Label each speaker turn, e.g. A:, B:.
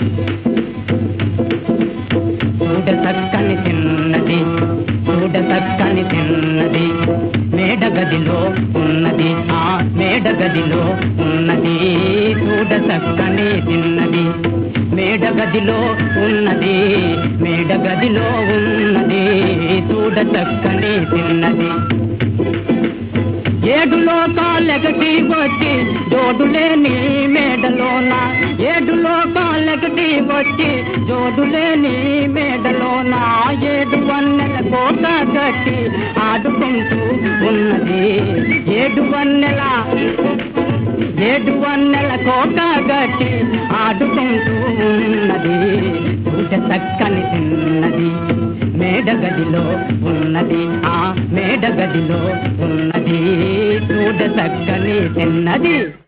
A: చూడ చక్కని తిన్నది చూడ చక్కని తిన్నది మేడ గదిలో ఉన్నది ఆ మేడ గదిలో ఉన్నది చూడ చక్కని తిన్నది మేడ గదిలో ఉన్నది మేడ గదిలో ఉన్నది చూడ చక్కని తిన్నది ఏడు లోకాలెగటి వచ్చి జోడులేని మేడలోన ఏడు లోకాలెగటి వచ్చి జోడులేని మేడలోన ఏడు వన్నెల కోట గట్టి ఆడుకుంటూ ఉన్నది ఏడు వన్నెల ఏడు వన్నెల కోట గట్టి ఆడుకుంటూ ఉన్నది చూడ చక్కని తిన్నది మేడ గదిలో ఉన్నది ఆ మేడ గదిలో ఉన్నది చూడ చక్కని తిన్నది